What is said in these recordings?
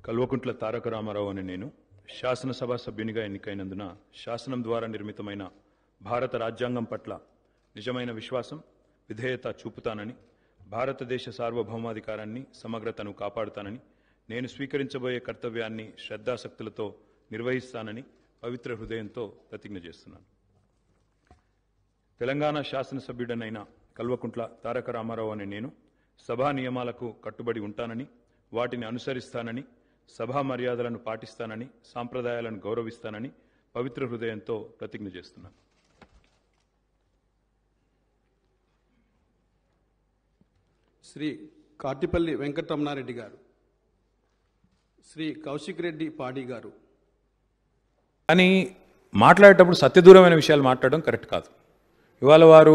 కల్వకుంట్ల తారక రామారావు అని నేను శాసనసభ సభ్యునిగా ఎన్నికైనందున శాసనం ద్వారా నిర్మితమైన భారత రాజ్యాంగం పట్ల నిజమైన విశ్వాసం విధేయత చూపుతానని భారతదేశ సార్వభౌమాధికారాన్ని సమగ్రతను కాపాడుతానని నేను స్వీకరించబోయే కర్తవ్యాన్ని శ్రద్ధాసక్తులతో నిర్వహిస్తానని పవిత్ర హృదయంతో ప్రతిజ్ఞ చేస్తున్నాను తెలంగాణ శాసనసభ్యుడనైన కల్వకుంట్ల తారక రామారావు అనే నేను సభా నియమాలకు కట్టుబడి ఉంటానని వాటిని అనుసరిస్తానని సభా మర్యాదలను పాటిస్తానని సాంప్రదాయాలను గౌరవిస్తానని పవిత్ర హృదయంతో ప్రతిజ్ఞ చేస్తున్నాను శ్రీ కాటిపల్లి వెంకటరమణారెడ్డి గారు శ్రీ కౌశిక్ రెడ్డి పాడి గారు కానీ మాట్లాడేటప్పుడు సత్యదూరమైన విషయాలు మాట్లాడడం కరెక్ట్ కాదు ఇవాళ వారు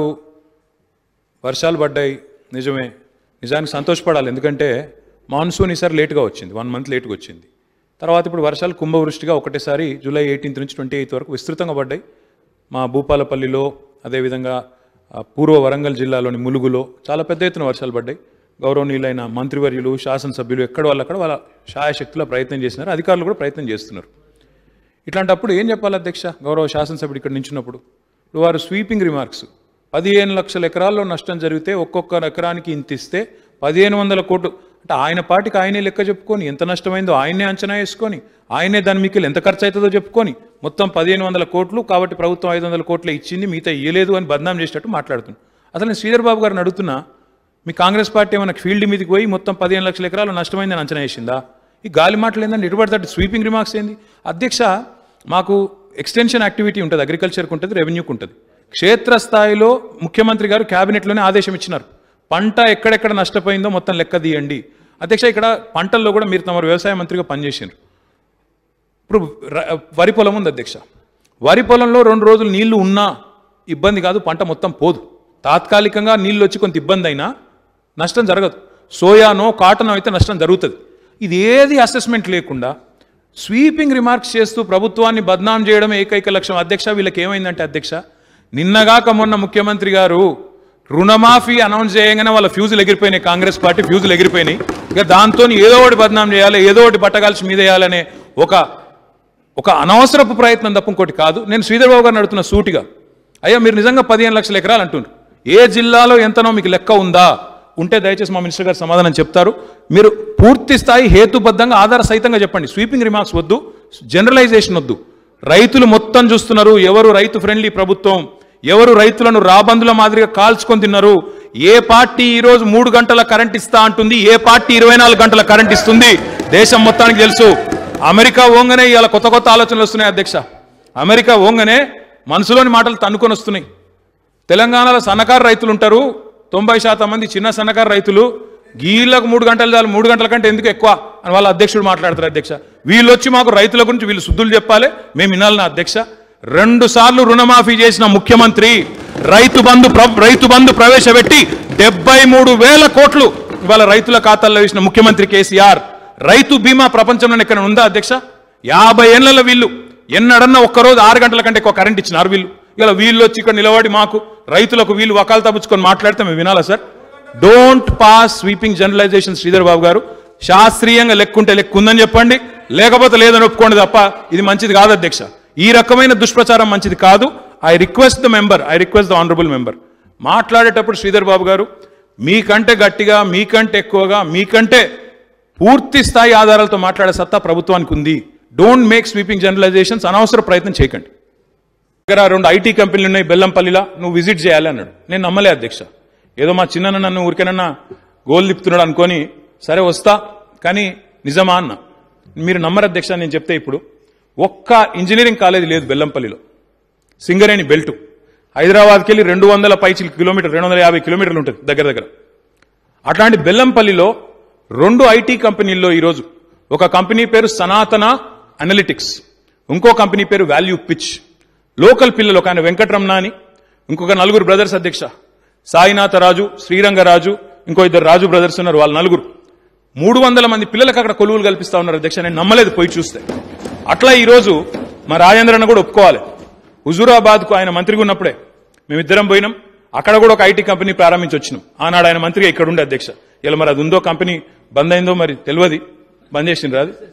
వర్షాలు పడ్డాయి నిజమే నిజానికి సంతోషపడాలి ఎందుకంటే మాన్సూన్ ఈసారి లేట్గా వచ్చింది వన్ మంత్ లేట్గా వచ్చింది తర్వాత ఇప్పుడు వర్షాలు కుంభవృష్టిగా ఒకటేసారి జూలై ఎయిటీన్త్ నుంచి ట్వంటీ ఎయిత్ వరకు విస్తృతంగా పడ్డాయి మా భూపాలపల్లిలో అదేవిధంగా ఆ, పూర్వ వరంగల్ జిల్లాలోని ములుగులో చాలా పెద్ద ఎత్తున వర్షాలు పడ్డాయి గౌరవనీయులైన మంత్రివర్యులు శాసనసభ్యులు ఎక్కడ వాళ్ళు అక్కడ వాళ్ళ శాయశక్తిలో ప్రయత్నం చేసినారు అధికారులు కూడా ప్రయత్నం చేస్తున్నారు ఇట్లాంటప్పుడు ఏం చెప్పాలి అధ్యక్ష గౌరవ శాసనసభ్యుడు ఇక్కడ నించున్నప్పుడు ఇప్పుడు వారు స్వీపింగ్ రిమార్క్స్ పదిహేను లక్షల ఎకరాల్లో నష్టం జరిగితే ఒక్కొక్క ఎకరానికి ఇంత ఇస్తే పదిహేను వందల కోట్లు అంటే ఆయన పాటికి ఆయనే లెక్క చెప్పుకొని ఎంత నష్టమైందో ఆయనే అంచనా వేసుకొని ఆయనే దాని మీకు ఎంత ఖర్చు అవుతుందో చెప్పుకొని మొత్తం పదిహేను వందల కోట్లు కాబట్టి ప్రభుత్వం ఐదు వందల కోట్లే ఇచ్చింది మిగతా ఇయ్యలేదు అని బదనాం చేసేటట్టు మాట్లాడుతున్నాను అసలు నేను శ్రీధర్ బాబు గారిని అడుగుతున్నా మీ కాంగ్రెస్ పార్టీ ఏమైనా ఫీల్డ్ మీదకి పోయి మొత్తం పదిహేను లక్షల ఎకరాలు నష్టమైందని అంచనా వేసిందా ఈ గాలి మాటలు ఏంటంటే ఇటుపడతాడు స్వీపింగ్ రిమార్క్స్ ఏంది అధ్యక్ష మాకు ఎక్స్టెన్షన్ యాక్టివిటీ ఉంటుంది అగ్రికల్చర్కి ఉంటుంది రెవెన్యూకి ఉంటుంది క్షేత్రస్థాయిలో ముఖ్యమంత్రి గారు క్యాబినెట్లోనే ఆదేశం ఇచ్చినారు పంట ఎక్కడెక్కడ నష్టపోయిందో మొత్తం లెక్క తీయండి అధ్యక్ష ఇక్కడ పంటల్లో కూడా మీరు తమ వ్యవసాయ మంత్రిగా పనిచేసారు ఇప్పుడు ర- వరి పొలం ఉంది అధ్యక్ష వరి పొలంలో రెండు రోజులు నీళ్లు ఉన్నా ఇబ్బంది కాదు పంట మొత్తం పోదు తాత్కాలికంగా నీళ్ళు వచ్చి కొంత ఇబ్బంది అయినా నష్టం జరగదు సోయానో కాటనో అయితే నష్టం జరుగుతుంది ఇది ఏది అసెస్మెంట్ లేకుండా స్వీపింగ్ రిమార్క్స్ చేస్తూ ప్రభుత్వాన్ని బద్నాం చేయడం ఏకైక లక్ష్యం అధ్యక్ష వీళ్ళకి ఏమైందంటే అధ్యక్ష నిన్నగాక మొన్న ముఖ్యమంత్రి గారు రుణమాఫీ అనౌన్స్ చేయగానే వాళ్ళ ఫ్యూజులు ఎగిరిపోయినాయి కాంగ్రెస్ పార్టీ ఫ్యూజులు ఎగిరిపోయినాయి ఇక దాంతో ఏదో ఒకటి బద్నాం చేయాలి ఏదో ఒకటి బట్టగాల్సి మీద వేయాలనే ఒక ఒక అనవసరపు ప్రయత్నం తప్ప ఇంకోటి కాదు నేను శ్రీధర్ బాబు గారిని అడుగుతున్న సూటిగా అయ్యా మీరు నిజంగా పదిహేను లక్షల ఎకరాలు అంటున్నారు ఏ జిల్లాలో ఎంతనో మీకు లెక్క ఉందా ఉంటే దయచేసి మా మినిస్టర్ గారు సమాధానం చెప్తారు మీరు పూర్తి స్థాయి హేతుబద్ధంగా ఆధార సహితంగా చెప్పండి స్వీపింగ్ రిమార్క్స్ వద్దు జనరలైజేషన్ వద్దు రైతులు మొత్తం చూస్తున్నారు ఎవరు రైతు ఫ్రెండ్లీ ప్రభుత్వం ఎవరు రైతులను రాబందుల మాదిరిగా కాల్చుకొని తిన్నారు ఏ పార్టీ ఈ రోజు మూడు గంటల కరెంట్ ఇస్తా అంటుంది ఏ పార్టీ ఇరవై నాలుగు గంటల కరెంట్ ఇస్తుంది దేశం మొత్తానికి తెలుసు అమెరికా ఓంగనే ఇవాళ కొత్త కొత్త ఆలోచనలు వస్తున్నాయి అధ్యక్ష అమెరికా ఓంగనే మనసులోని మాటలు తన్నుకొని వస్తున్నాయి తెలంగాణలో సన్నకారు రైతులు ఉంటారు తొంభై శాతం మంది చిన్న సన్నకారు రైతులు గీళ్ళకు మూడు గంటలు చాలు మూడు గంటల కంటే ఎందుకు ఎక్కువ అని వాళ్ళ అధ్యక్షుడు మాట్లాడతారు అధ్యక్ష వీళ్ళు వచ్చి మాకు రైతుల గురించి వీళ్ళు శుద్ధులు చెప్పాలి మేము వినాలి నా అధ్యక్ష రెండు సార్లు రుణమాఫీ చేసిన ముఖ్యమంత్రి రైతు బంధు ప్ర- రైతు బంధు ప్రవేశపెట్టి డెబ్బై మూడు వేల కోట్లు ఇవాళ రైతుల ఖాతాల్లో వేసిన ముఖ్యమంత్రి కేసీఆర్ రైతు బీమా ప్రపంచంలో ఎక్కడ ఉందా అధ్యక్ష యాభై ఏళ్ల వీళ్ళు ఎన్నడన్నా ఒక్కరోజు ఆరు గంటల కంటే ఎక్కువ కరెంట్ ఇచ్చినారు వీళ్ళు ఇలా వీళ్ళు వచ్చి ఇక్కడ నిలబడి మాకు రైతులకు వీళ్ళు వకాలు తప్పుచుకొని మాట్లాడితే మేము వినాలా sir don't pass sweeping generalisation Sridhar Babu గారు శాస్త్రీయంగా లెక్కుంటే లెక్కు ఉందని చెప్పండి లేకపోతే లేదని ఒప్పుకోండి తప్ప ఇది మంచిది కాదు అధ్యక్ష ఈ రకమైన దుష్ప్రచారం మంచిది కాదు I request the member I request the honourable member మాట్లాడేటప్పుడు శ్రీధర్ బాబు గారు మీకంటే గట్టిగా మీకంటే ఎక్కువగా మీకంటే పూర్తి స్థాయి ఆధారాలతో మాట్లాడే సత్తా ప్రభుత్వానికి ఉంది డోంట్ మేక్ స్వీపింగ్ జనరలైజేషన్స్ అనవసర ప్రయత్నం చేయకండి దగ్గర రెండు ఐటీ కంపెనీలు ఉన్నాయి బెల్లంపల్లిలా నువ్వు విజిట్ చేయాలి అన్నాడు నేను నమ్మలే అధ్యక్ష ఏదో మా చిన్న నన్ను ఊరికేనన్నా గోల్ తిప్పుతున్నాడు అనుకొని సరే వస్తా కానీ నిజమా అన్న మీరు నమ్మరు అధ్యక్ష నేను చెప్తే ఇప్పుడు ఒక్క ఇంజనీరింగ్ కాలేజ్ లేదు బెల్లంపల్లిలో సింగరేణి బెల్ట్ హైదరాబాద్కి వెళ్ళి రెండు వందల పైచి కిలోమీటర్ రెండు వందల యాభై కిలోమీటర్లు ఉంటుంది దగ్గర దగ్గర అట్లాంటి బెల్లంపల్లిలో రెండు ఐటీ కంపెనీల్లో ఈరోజు ఒక కంపెనీ పేరు సనాతన అనలిటిక్స్ ఇంకో కంపెనీ పేరు వాల్యూ పిచ్ లోకల్ పిల్లలు ఒక ఆయన వెంకటరమణ అని ఇంకొక నలుగురు బ్రదర్స్ అధ్యక్ష సాయినాథ రాజు శ్రీరంగరాజు ఇంకో ఇద్దరు రాజు బ్రదర్స్ ఉన్నారు వాళ్ళ నలుగురు మూడు వందల మంది పిల్లలకు అక్కడ కొలువులు కల్పిస్తా ఉన్నారు అధ్యక్ష నేను నమ్మలేదు పోయి చూస్తే అట్లా ఈరోజు మా రాజేంద్రన్న కూడా ఒప్పుకోవాలి హుజూరాబాద్కు ఆయన మంత్రిగా ఉన్నప్పుడే మేమిద్దరం పోయినాం అక్కడ కూడా ఒక ఐటీ కంపెనీ ప్రారంభించి వచ్చినాం ఆనాడు ఆయన మంత్రిగా ఇక్కడ ఉండే అధ్యక్ష ఇలా మరి అది ఉందో కంపెనీ బంద్ అయిందో మరి తెలియదు బంద్ చేసిండ్రు అది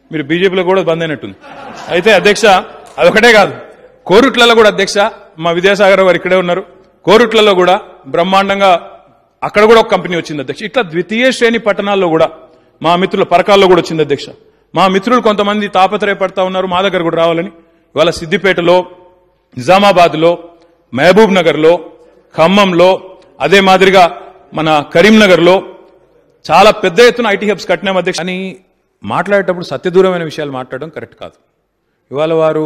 మీరు బీజేపీలో కూడా బంద్ అయినట్టుంది అయితే అధ్యక్ష అదొకటే కాదు కోరుట్లలో కూడా అధ్యక్ష మా విద్యాసాగర్ గారు ఇక్కడే ఉన్నారు కోరుట్లలో కూడా బ్రహ్మాండంగా అక్కడ కూడా ఒక కంపెనీ వచ్చింది అధ్యక్ష ఇట్లా ద్వితీయ శ్రేణి పట్టణాల్లో కూడా మా మిత్రుల పరకాల్లో కూడా వచ్చింది అధ్యక్ష మా మిత్రులు కొంతమంది తాపత్రయపడతా ఉన్నారు మా దగ్గర కూడా రావాలని ఇవాళ సిద్దిపేటలో నిజామాబాద్లో మహబూబ్ నగర్లో ఖమ్మంలో అదే మాదిరిగా మన కరీంనగర్లో చాలా పెద్ద ఎత్తున ఐటీ హబ్స్ కట్టినాం అధ్యక్ష అని మాట్లాడేటప్పుడు సత్యదూరమైన విషయాలు మాట్లాడడం కరెక్ట్ కాదు ఇవాళ వారు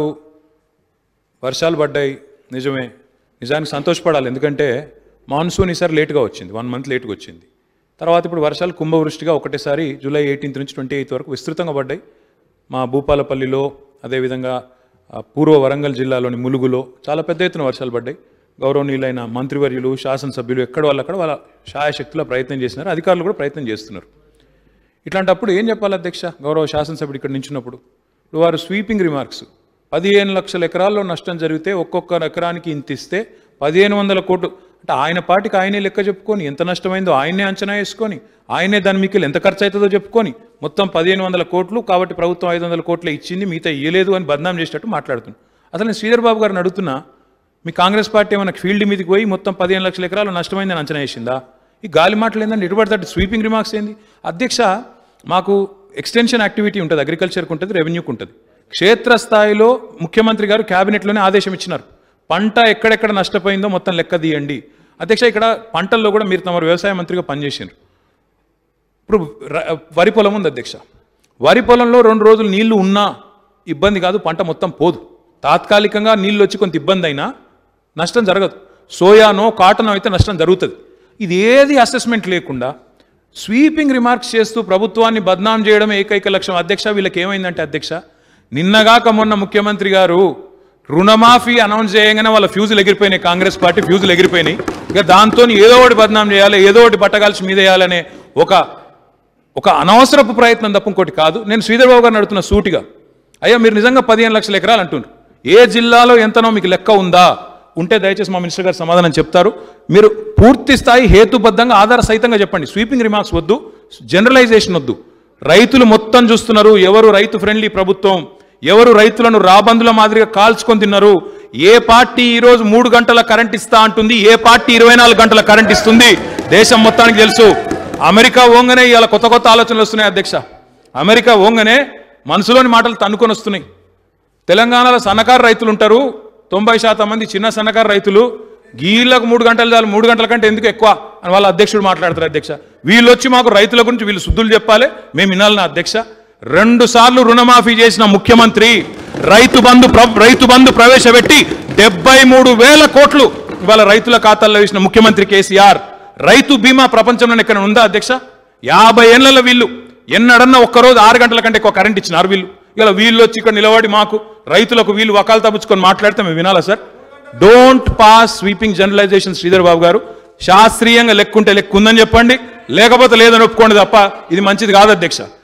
వర్షాలు పడ్డాయి నిజమే నిజానికి సంతోషపడాలి ఎందుకంటే మాన్సూన్ ఈసారి లేట్గా వచ్చింది వన్ మంత్ లేట్గా వచ్చింది తర్వాత ఇప్పుడు వర్షాలు కుంభవృష్టిగా ఒకటేసారి జూలై ఎయిటీన్త్ నుంచి ట్వంటీ ఎయిత్ వరకు విస్తృతంగా పడ్డాయి మా భూపాలపల్లిలో అదేవిధంగా ఆ, పూర్వ వరంగల్ జిల్లాలోని ములుగులో చాలా పెద్ద ఎత్తున వర్షాలు పడ్డాయి గౌరవనీయులైన మంత్రివర్యులు శాసనసభ్యులు ఎక్కడ వాళ్ళు అక్కడ వాళ్ళ శాయశక్తుల ప్రయత్నం చేసినారు అధికారులు కూడా ప్రయత్నం చేస్తున్నారు ఇట్లాంటప్పుడు ఏం చెప్పాలి అధ్యక్ష గౌరవ శాసనసభ్యుడు ఇక్కడ నించున్నప్పుడు ఇప్పుడు వారు స్వీపింగ్ రిమార్క్స్ పదిహేను లక్షల ఎకరాల్లో నష్టం జరిగితే ఒక్కొక్క ఎకరానికి ఇంత ఇస్తే పదిహేను వందల కోట్లు అంటే ఆయన పాటికి ఆయనే లెక్క చెప్పుకొని ఎంత నష్టమైందో ఆయనే అంచనా వేసుకొని ఆయనే దాని మీకు ఎంత ఖర్చు అవుతుందో చెప్పుకొని మొత్తం పదిహేను వందల కోట్లు కాబట్టి ప్రభుత్వం ఐదు వందల కోట్లే ఇచ్చింది మిగతా ఇయ్యలేదు అని బదనాం చేసేటట్టు మాట్లాడుతున్నాను అసలు నేను శ్రీధర్ బాబు గారిని అడుగుతున్నా మీ కాంగ్రెస్ పార్టీ ఏమైనా ఫీల్డ్ మీదకి పోయి మొత్తం పదిహేను లక్షల ఎకరాలు నష్టమైందని అంచనా వేసిందా ఈ గాలి మాటలు ఏందండి ఎటుపడతాడు స్వీపింగ్ రిమార్క్స్ ఏంది అధ్యక్ష మాకు ఎక్స్టెన్షన్ యాక్టివిటీ ఉంటుంది అగ్రికల్చర్కి ఉంటుంది రెవెన్యూకి ఉంటుంది క్షేత్రస్థాయిలో ముఖ్యమంత్రి గారు క్యాబినెట్లోనే ఆదేశం ఇచ్చినారు పంట ఎక్కడెక్కడ నష్టపోయిందో మొత్తం లెక్క తీయండి అధ్యక్ష ఇక్కడ పంటల్లో కూడా మీరు తమ వ్యవసాయ మంత్రిగా పనిచేసారు ఇప్పుడు ర- వరి పొలం ఉంది అధ్యక్ష వరి పొలంలో రెండు రోజులు నీళ్లు ఉన్నా ఇబ్బంది కాదు పంట మొత్తం పోదు తాత్కాలికంగా నీళ్ళు వచ్చి కొంత ఇబ్బంది అయినా నష్టం జరగదు సోయానో కాటనో అయితే నష్టం జరుగుతుంది ఇది ఏది అసెస్మెంట్ లేకుండా స్వీపింగ్ రిమార్క్స్ చేస్తూ ప్రభుత్వాన్ని బద్నాం చేయడం ఏకైక లక్ష్యం అధ్యక్ష వీళ్ళకి ఏమైందంటే అధ్యక్ష నిన్నగాక మొన్న ముఖ్యమంత్రి గారు రుణమాఫీ అనౌన్స్ చేయగానే వాళ్ళ ఫ్యూజులు ఎగిరిపోయినాయి కాంగ్రెస్ పార్టీ ఫ్యూజులు ఎగిరిపోయినాయి ఇక దాంతో ఏదో ఒకటి బద్నాం చేయాలి ఏదో ఒకటి బట్టగాల్సి మీద వేయాలనే ఒక ఒక అనవసరపు ప్రయత్నం తప్ప ఇంకోటి కాదు నేను శ్రీధర్ బాబు గారిని అడుగుతున్న సూటిగా అయ్యా మీరు నిజంగా పదిహేను లక్షల ఎకరాలు అంటున్నారు ఏ జిల్లాలో ఎంతనో మీకు లెక్క ఉందా ఉంటే దయచేసి మా మినిస్టర్ గారు సమాధానం చెప్తారు మీరు పూర్తి స్థాయి హేతుబద్ధంగా ఆధార సహితంగా చెప్పండి స్వీపింగ్ రిమార్క్స్ వద్దు జనరలైజేషన్ వద్దు రైతులు మొత్తం చూస్తున్నారు ఎవరు రైతు ఫ్రెండ్లీ ప్రభుత్వం ఎవరు రైతులను రాబందుల మాదిరిగా కాల్చుకొని తిన్నారు ఏ పార్టీ ఈ రోజు మూడు గంటల కరెంట్ ఇస్తా అంటుంది ఏ పార్టీ ఇరవై నాలుగు గంటల కరెంట్ ఇస్తుంది దేశం మొత్తానికి తెలుసు అమెరికా ఓంగనే ఇవాళ కొత్త కొత్త ఆలోచనలు వస్తున్నాయి అధ్యక్ష అమెరికా ఓంగనే మనసులోని మాటలు తన్నుకొని వస్తున్నాయి తెలంగాణలో సన్నకారు రైతులు ఉంటారు తొంభై శాతం మంది చిన్న సన్నకారు రైతులు గీళ్ళకు మూడు గంటలు చాలు మూడు గంటల కంటే ఎందుకు ఎక్కువ అని వాళ్ళ అధ్యక్షుడు మాట్లాడతారు అధ్యక్ష వీళ్ళు వచ్చి మాకు రైతుల గురించి వీళ్ళు శుద్ధులు చెప్పాలి మేము వినాలి నా అధ్యక్ష రెండు సార్లు రుణమాఫీ చేసిన ముఖ్యమంత్రి రైతు బంధు ప్ర- రైతు బంధు ప్రవేశపెట్టి డెబ్బై మూడు వేల కోట్లు ఇవాళ రైతుల ఖాతాల్లో వేసిన ముఖ్యమంత్రి కేసీఆర్ రైతు బీమా ప్రపంచంలో ఎక్కడ ఉందా అధ్యక్ష యాభై ఏళ్లలో వీళ్ళు ఎన్నడన్నా ఒక్కరోజు ఆరు గంటల కంటే ఎక్కువ కరెంట్ ఇచ్చినారు వీళ్ళు ఇలా వీళ్ళు వచ్చి ఇక్కడ నిలబడి మాకు రైతులకు వీళ్ళు వకాలు తప్పించుకొని మాట్లాడితే మేము వినాలా sir don't pass sweeping generalisation Sridhar Babu గారు శాస్త్రీయంగా లెక్కుంటే లెక్కుందని చెప్పండి లేకపోతే లేదని ఒప్పుకోండి తప్ప ఇది మంచిది కాదు అధ్యక్ష